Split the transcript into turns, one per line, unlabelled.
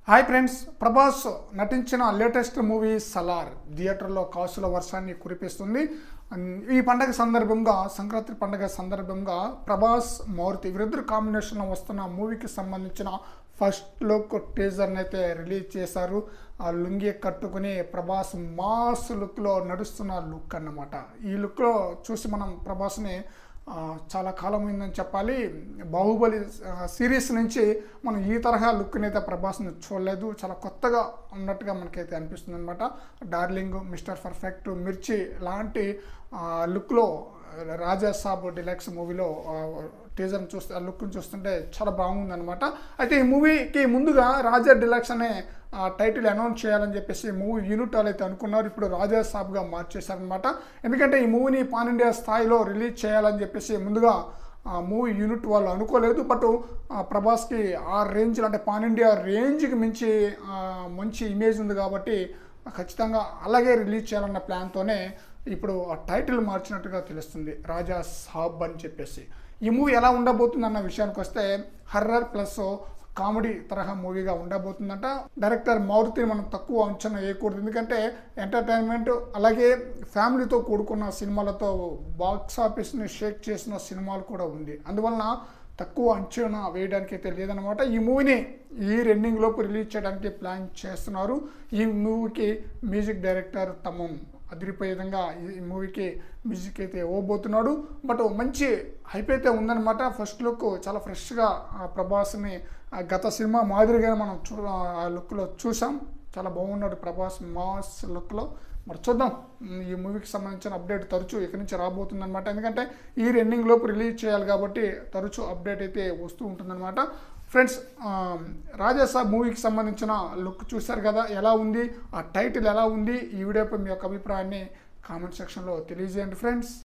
hi friends Prabhas నటించిన latest movie Salaar థియేటర్లో కాసుల వర్షాన్ని కురిపిస్తుంది అన్- ఈ పండగ సందర్భంగా సంక్రాంతి పండగ సందర్భంగా ప్రభాస్ మారుతి వీరిద్దరు కాంబినేషన్లో వస్తున్న మూవీకి సంబంధించిన ఫస్ట్ లుక్ టీజర్ని అయితే రిలీజ్ చేశారు ఆ లుంగి కట్టుకుని ప్రభాస్ మాస్ లుక్లో నడుస్తున్న లుక్ అన్నమాట ఈ లుక్లో చూసి మనం ప్రభాస్ని ఆ, చాలా కాలం అయిందని చెప్పాలి బాహుబలి ఆ, సిరీస్ నుంచి మనం ఈ తరహా లుక్ని అయితే ప్రభాస్ని చూడలేదు చాలా కొత్తగా ఉన్నట్టుగా మనకైతే అనిపిస్తుంది అనమాట డార్లింగ్ మిస్టర్ పర్ఫెక్ట్ మిర్చి లాంటి ఆ, లుక్లో రాజా సాబ్ డిలక్స్ మూవీలో టీజర్ని చూస్తే ఆ లుక్ని చూస్తుంటే చాలా బాగుందన్నమాట అయితే ఈ మూవీకి ముందుగా రాజా డిలక్స్ అనే ఆ టైటిల్ అనౌన్స్ చేయాలని చెప్పేసి మూవీ యూనిట్ వాళ్ళు అయితే అనుకున్నారు ఇప్పుడు రాజా సాబ్గా మార్చేశారనమాట ఎందుకంటే ఈ మూవీని పాన్ ఇండియా స్థాయిలో రిలీజ్ చేయాలని చెప్పేసి ముందుగా ఆ మూవీ యూనిట్ వాళ్ళు అనుకోలేదు బట్ ఆ ప్రభాస్కి ఆ రేంజ్ అంటే పాన్ ఇండియా రేంజ్కి మించి ఆ, మంచి ఇమేజ్ ఉంది కాబట్టి ఖచ్చితంగా అలాగే రిలీజ్ చేయాలన్న ప్లాన్తోనే ఇప్పుడు ఆ టైటిల్ మార్చినట్టుగా తెలుస్తుంది రాజా సాబ్ అని చెప్పేసి ఈ మూవీ ఎలా ఉండబోతుంది అన్న విషయానికి వస్తే హర్రర్ ప్లస్ కామెడీ తరహా మూవీగా ఉండబోతుందంట డైరెక్టర్ మారుతిని మనం తక్కువ అంచనా వేయకూడదు ఎందుకంటే ఎంటర్టైన్మెంట్ అలాగే ఫ్యామిలీతో కూడుకున్న సినిమాలతో బాక్స్ ఆఫీస్ని షేక్ చేసిన సినిమాలు కూడా ఉంది అందువలన తక్కువ అంచనా వేయడానికి అయితే లేదనమాట ఈ మూవీని ఈ రెండింగ్ లోపు రిలీజ్ చేయడానికి ప్లాన్ చేస్తున్నారు ఈ మూవీకి మ్యూజిక్ డైరెక్టర్ తమం అదిరిపోయే విధంగా ఈ మూవీకి మ్యూజిక్ అయితే ఇవ్వబోతున్నాడు బట్ మంచి హైప్ అయితే ఉందన్నమాట ఫస్ట్ లుక్ చాలా ఫ్రెష్గా ప్రభాస్ని ఆ గత సినిమా మాదిరిగా మనం చూ ఆ లుక్లో చూసాం చాలా బాగున్నాడు ప్రభాస్ మాస్ లుక్లో మరి చూద్దాం ఉమ్, ఈ మూవీకి సంబంధించిన అప్డేట్ తరచూ ఇక్కడి నుంచి రాబోతుందన్నమాట ఎందుకంటే ఈ రెండింగ్ లోపు రిలీజ్ చేయాలి కాబట్టి తరచూ అప్డేట్ అయితే వస్తూ ఉంటుందన్నమాట ఫ్రెండ్స్ ఆ, రాజాసాబ్ మూవీకి సంబంధించిన లుక్ చూశారు కదా ఎలా ఉంది ఆ టైటిల్ ఎలా ఉంది ఈ వీడియోపై మీ యొక్క అభిప్రాయాన్ని కామెంట్ సెక్షన్లో తెలియజేయండి ఫ్రెండ్స్